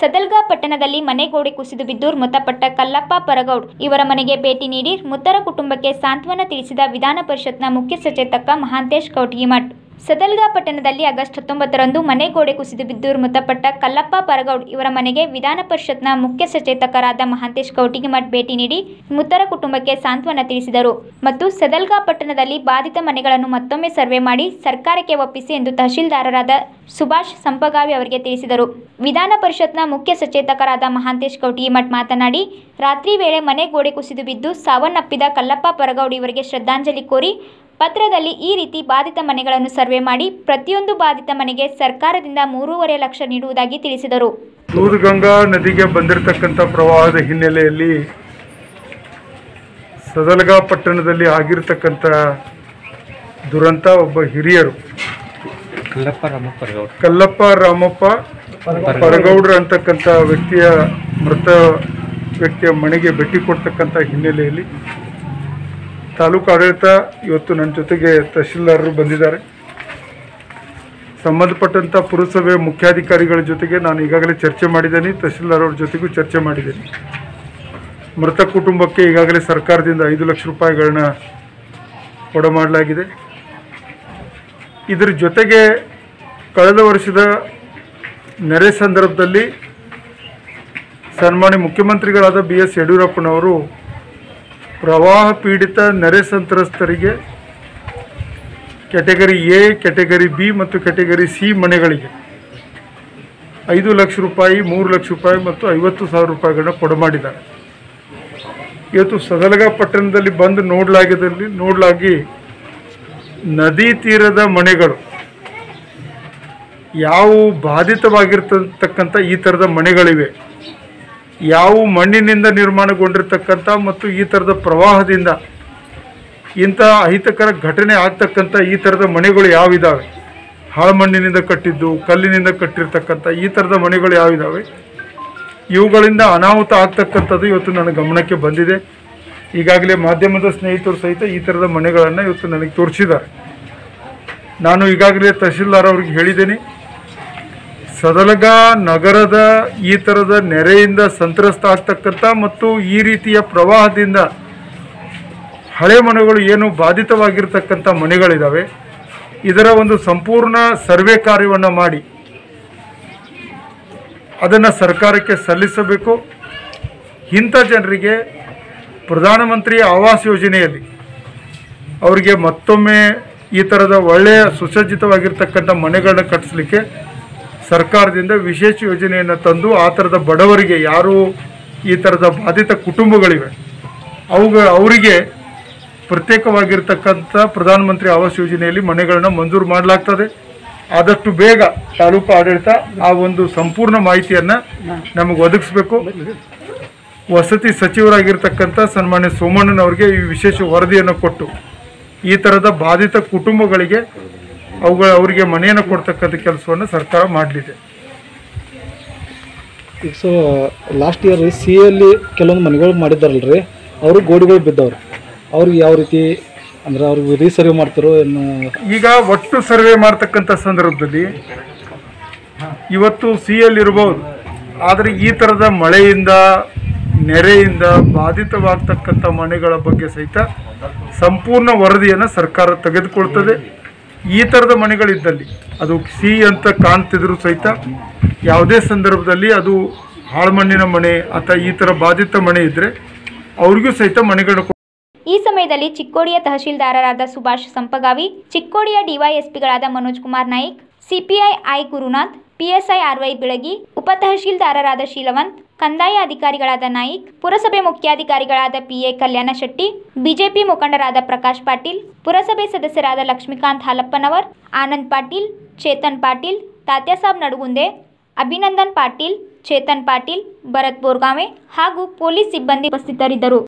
ಸದಲ್ಗಾ ಪಟ್ಟಣದಲ್ಲಿ ಮನೆ ಗೋಡೆ ಕುಸಿದು ಬಿದ್ದು ಮೃತಪಟ್ಟ ಕಲ್ಲಪ್ಪ ಪರಗೌಡ್ ಇವರ ಮನೆಗೆ ಭೇಟಿ ನೀಡಿ ಮೃತರ ಕುಟುಂಬಕ್ಕೆ ಸಾಂತ್ವನ ತಿಳಿಸಿದ ವಿಧಾನ ಪರಿಷತ್ನ ಮುಖ್ಯ ಸಚೇತಕ ಮಹಾಂತೇಶ್ ಕೌಟಿಮಠ್ ಸದಲ್ಗಾ ಪಟ್ಟಣದಲ್ಲಿ ಆಗಸ್ಟ್ ಹತ್ತೊಂಬತ್ತರಂದು ಮನೆ ಗೋಡೆ ಕುಸಿದು ಬಿದ್ದು ಮೃತಪಟ್ಟ ಕಲ್ಲಪ್ಪ ಪರಗೌಡ್ ಇವರ ಮನೆಗೆ ವಿಧಾನ ಪರಿಷತ್ನ ಮುಖ್ಯ ಸಚೇತಕರಾದ ಮಹಾಂತೇಶ್ ಕೌಟಿಮಠ್ ಭೇಟಿ ನೀಡಿ ಮೃತರ ಕುಟುಂಬಕ್ಕೆ ಸಾಂತ್ವನ ತಿಳಿಸಿದರು ಮತ್ತು ಸದಲ್ಗಾ ಪಟ್ಟಣದಲ್ಲಿ ಬಾಧಿತ ಮನೆಗಳನ್ನು ಮತ್ತೊಮ್ಮೆ ಸರ್ವೆ ಮಾಡಿ ಸರ್ಕಾರಕ್ಕೆ ಒಪ್ಪಿಸಿ ಎಂದು ತಹಶೀಲ್ದಾರರಾದ ಸುಭಾಷ್ ಸಂಪಗಾವಿ ಅವರಿಗೆ ತಿಳಿಸಿದರು ವಿಧಾನ ಪರಿಷತ್ನ ಮುಖ್ಯ ಸಚೇತಕರಾದ ಮಹಾಂತೇಶ್ ಕೌಟಿಮಠ್ ಮಾತನಾಡಿ ರಾತ್ರಿ ವೇಳೆ ಮನೆ ಗೋಡೆ ಕುಸಿದು ಬಿದ್ದು ಸಾವನ್ನಪ್ಪಿದ ಕಲ್ಲಪ್ಪ ಪರಗೌಡ್ ಇವರಿಗೆ ಶ್ರದ್ಧಾಂಜಲಿ ಕೋರಿ ಪತ್ರದಲ್ಲಿ ಈ ರೀತಿ ಬಾಧಿತ ಮನೆಗಳನ್ನು ಸರ್ವೆ ಮಾಡಿ ಪ್ರತಿಯೊಂದು ಬಾಧಿತ ಮನೆಗೆ ಸರ್ಕಾರದಿಂದ ಮೂರುವರೆ ಲಕ್ಷ ನೀಡುವುದಾಗಿ ತಿಳಿಸಿದರು ದೂಧಗಂಗಾ ನದಿಗೆ ಬಂದಿರತಕ್ಕಂಥ ಪ್ರವಾಹದ ಹಿನ್ನೆಲೆಯಲ್ಲಿ ಸದಲಗಾ ಪಟ್ಟಣದಲ್ಲಿ ಆಗಿರ್ತಕ್ಕಂಥ ದುರಂತ ಒಬ್ಬ ಹಿರಿಯರು ಕಲ್ಲಪ್ಪ ರಾಮಪ್ಪ ಗೌಡ್ ಕಲ್ಲಪ್ಪ ರಾಮಪ್ಪ ಪರಗೌಡ್ರ ಅಂತಕ್ಕಂಥ ವ್ಯಕ್ತಿಯ ಮೃತ ವ್ಯಕ್ತಿಯ ಮನೆಗೆ ಭೇಟಿ ಕೊಡ್ತಕ್ಕಂಥ ಹಿನ್ನೆಲೆಯಲ್ಲಿ ತಾಲೂಕು ಆಡಳಿತ ಇವತ್ತು ನನ್ನ ಜೊತೆಗೆ ತಹಶೀಲ್ದಾರರು ಬಂದಿದ್ದಾರೆ ಸಂಬಂಧಪಟ್ಟಂಥ ಪುರಸಭೆ ಮುಖ್ಯಾಧಿಕಾರಿಗಳ ಜೊತೆಗೆ ನಾನು ಈಗಾಗಲೇ ಚರ್ಚೆ ಮಾಡಿದ್ದೇನೆ ತಹಶೀಲ್ದಾರ್ ಅವ್ರ ಜೊತೆಗೂ ಚರ್ಚೆ ಮಾಡಿದ್ದೇನೆ ಮೃತ ಕುಟುಂಬಕ್ಕೆ ಈಗಾಗಲೇ ಸರ್ಕಾರದಿಂದ ಐದು ಲಕ್ಷ ರೂಪಾಯಿಗಳನ್ನ ಕೊಡಮಾಡಲಾಗಿದೆ ಇದರ ಜೊತೆಗೆ ಕಳೆದ ವರ್ಷದ ನೆರೆ ಸಂದರ್ಭದಲ್ಲಿ ಸನ್ಮಾನ್ಯ ಮುಖ್ಯಮಂತ್ರಿಗಳಾದ ಬಿ ಎಸ್ ಯಡಿಯೂರಪ್ಪನವರು ಪ್ರವಾಹ ಪೀಡಿತ ನೆರೆ ಸಂತ್ರಸ್ತರಿಗೆ ಕೆಟಗರಿ ಎ ಕೆಟಗರಿ ಬಿ ಮತ್ತು ಕೆಟಗರಿ ಸಿ ಮನೆಗಳಿಗೆ ಐದು ಲಕ್ಷ ರೂಪಾಯಿ ಮೂರು ಲಕ್ಷ ರೂಪಾಯಿ ಮತ್ತು ಐವತ್ತು ಸಾವಿರ ರೂಪಾಯಿಗಳನ್ನ ಕೊಡಮಾಡಿದ್ದಾರೆ ಇವತ್ತು ಸದಲಗ ಪಟ್ಟಣದಲ್ಲಿ ಬಂದು ನೋಡಲಾಗಿದ್ದಲ್ಲಿ ನೋಡಲಾಗಿ ನದಿ ತೀರದ ಮನೆಗಳು ಯಾವ ಬಾಧಿತವಾಗಿರ್ತಕ್ಕಂಥ ಈ ಥರದ ಮನೆಗಳಿವೆ ಯಾವ ಮಣ್ಣಿನಿಂದ ನಿರ್ಮಾಣಗೊಂಡಿರ್ತಕ್ಕಂಥ ಮತ್ತು ಈ ಥರದ ಪ್ರವಾಹದಿಂದ ಇಂಥ ಅಹಿತಕರ ಘಟನೆ ಆಗ್ತಕ್ಕಂಥ ಈ ಥರದ ಮನೆಗಳು ಯಾವಿದ್ದಾವೆ ಹಾಳು ಮಣ್ಣಿನಿಂದ ಕಟ್ಟಿದ್ದು ಕಲ್ಲಿನಿಂದ ಕಟ್ಟಿರ್ತಕ್ಕಂಥ ಈ ಥರದ ಮನೆಗಳು ಯಾವಿದ್ದಾವೆ ಇವುಗಳಿಂದ ಅನಾಹುತ ಆಗ್ತಕ್ಕಂಥದ್ದು ಇವತ್ತು ನನ್ನ ಗಮನಕ್ಕೆ ಬಂದಿದೆ ಈಗಾಗಲೇ ಮಾಧ್ಯಮದ ಸ್ನೇಹಿತರು ಸಹಿತ ಈ ಥರದ ಮನೆಗಳನ್ನು ಇವತ್ತು ನನಗೆ ತೋರಿಸಿದ್ದಾರೆ ನಾನು ಈಗಾಗಲೇ ತಹಶೀಲ್ದಾರ್ ಅವ್ರಿಗೆ ಹೇಳಿದ್ದೀನಿ ಸದಲಗ ನಗರದ ಈ ಥರದ ನೆರೆಯಿಂದ ಸಂತ್ರಸ್ತ ಆಗ್ತಕ್ಕಂಥ ಮತ್ತು ಈ ರೀತಿಯ ಪ್ರವಾಹದಿಂದ ಹಳೆ ಮನೆಗಳು ಏನು ಬಾಧಿತವಾಗಿರ್ತಕ್ಕಂಥ ಮನೆಗಳಿದ್ದಾವೆ ಇದರ ಒಂದು ಸಂಪೂರ್ಣ ಸರ್ವೆ ಕಾರ್ಯವನ್ನು ಮಾಡಿ ಅದನ್ನು ಸರ್ಕಾರಕ್ಕೆ ಸಲ್ಲಿಸಬೇಕು ಇಂಥ ಜನರಿಗೆ ಪ್ರಧಾನಮಂತ್ರಿ ಆವಾಸ್ ಯೋಜನೆಯಲ್ಲಿ ಅವರಿಗೆ ಮತ್ತೊಮ್ಮೆ ಈ ಥರದ ಒಳ್ಳೆಯ ಸುಸಜ್ಜಿತವಾಗಿರ್ತಕ್ಕಂಥ ಮನೆಗಳನ್ನ ಕಟ್ಟಿಸ್ಲಿಕ್ಕೆ ಸರ್ಕಾರದಿಂದ ವಿಶೇಷ ಯೋಜನೆಯನ್ನು ತಂದು ಆ ಥರದ ಬಡವರಿಗೆ ಯಾರು ಈ ಥರದ ಬಾಧಿತ ಕುಟುಂಬಗಳಿವೆ ಅವುಗ ಅವರಿಗೆ ಪ್ರತ್ಯೇಕವಾಗಿರ್ತಕ್ಕಂಥ ಪ್ರಧಾನಮಂತ್ರಿ ಆವಾಸ್ ಯೋಜನೆಯಲ್ಲಿ ಮನೆಗಳನ್ನು ಮಂಜೂರು ಮಾಡಲಾಗ್ತದೆ ಆದಷ್ಟು ಬೇಗ ತಾಲೂಕು ಆಡಳಿತ ಆ ಒಂದು ಸಂಪೂರ್ಣ ಮಾಹಿತಿಯನ್ನು ನಮಗೆ ಒದಗಿಸ್ಬೇಕು ವಸತಿ ಸಚಿವರಾಗಿರ್ತಕ್ಕಂಥ ಸನ್ಮಾನ್ಯ ಸೋಮಣ್ಣನವರಿಗೆ ಈ ವಿಶೇಷ ವರದಿಯನ್ನು ಕೊಟ್ಟು ಈ ಥರದ ಬಾಧಿತ ಕುಟುಂಬಗಳಿಗೆ ಅವುಗಳ ಅವರಿಗೆ ಮನೆಯನ್ನು ಕೊಡ್ತಕ್ಕಂಥ ಕೆಲಸವನ್ನು ಸರ್ಕಾರ ಮಾಡಲಿದೆ ಈಗ ಸೊ ಲಾಸ್ಟ್ ಇಯರ್ ಸಿ ಅಲ್ಲಿ ಕೆಲವೊಂದು ಮನೆಗಳು ಮಾಡಿದ್ದಾರಲ್ರಿ ಅವರು ಗೋಡೆಗಳು ಬಿದ್ದವ್ರು ಅವ್ರಿಗೆ ಯಾವ ರೀತಿ ಅಂದ್ರೆ ಅವ್ರಿಗೆ ರೀಸರ್ವ್ ಮಾಡ್ತಾರೋ ಏನು ಈಗ ಒಟ್ಟು ಸರ್ವೆ ಮಾಡ್ತಕ್ಕಂಥ ಸಂದರ್ಭದಲ್ಲಿ ಇವತ್ತು ಸಿ ಎಲ್ ಇರ್ಬೋದು ಆದರೆ ಈ ಥರದ ಮಳೆಯಿಂದ ನೆರೆಯಿಂದ ಬಾಧಿತವಾಗ್ತಕ್ಕಂಥ ಮನೆಗಳ ಬಗ್ಗೆ ಸಹಿತ ಸಂಪೂರ್ಣ ವರದಿಯನ್ನು ಸರ್ಕಾರ ತೆಗೆದುಕೊಳ್ತದೆ ಈ ಥರದ ಮನೆಗಳಿದ್ದಲ್ಲಿ ಅದು ಸಿ ಅಂತ ಕಾಣ್ತಿದ್ರು ಸಹಿತ ಯಾವುದೇ ಸಂದರ್ಭದಲ್ಲಿ ಅದು ಹಾಳ್ಮಣ್ಣಿನ ಮನೆ ಅಥವಾ ಈ ಥರ ಬಾಧಿತ ಮನೆ ಇದ್ದರೆ ಅವ್ರಿಗೂ ಸಹಿತ ಮನೆಗಳನ್ನ ಈ ಸಮಯದಲ್ಲಿ ಚಿಕ್ಕೋಡಿಯ ತಹಶೀಲ್ದಾರರಾದ ಸುಭಾಷ್ ಸಂಪಗಾವಿ ಚಿಕ್ಕೋಡಿಯ ಡಿವೈಎಸ್ಪಿಗಳಾದ Manoj Kumar Naik CPI I Gurunath PSI R Y Belagi ಉಪ ತಹಶೀಲ್ದಾರರಾದ ಶೀಲವಂತ್ ಕಂದಾಯ ಅಧಿಕಾರಿಗಳಾದ ನಾಯಿಕ್ ಪುರಸಭೆ ಮುಖ್ಯಾಧಿಕಾರಿಗಳಾದ ಪಿಎ ಕಲ್ಯಾಣ ಶೆಟ್ಟಿ ಬಿಜೆಪಿ ಮುಖಂಡರಾದ ಪ್ರಕಾಶ್ ಪಾಟೀಲ್ ಪುರಸಭೆ ಸದಸ್ಯರಾದ ಲಕ್ಷ್ಮೀಕಾಂತ್ ಹಾಲಪ್ಪನವರ್ ಆನಂದ್ ಪಾಟೀಲ್ ಚೇತನ್ ಪಾಟೀಲ್ ತಾತ್ಯಾಸಾಬ್ ನಡುಗುಂದೆ ಅಭಿನಂದನ್ ಪಾಟೀಲ್ ಚೇತನ್ ಪಾಟೀಲ್ ಭರತ್ ಬೋರ್ಗಾವೆ ಹಾಗೂ ಪೊಲೀಸ್ ಸಿಬ್ಬಂದಿ ಉಪಸ್ಥಿತರಿದ್ದರು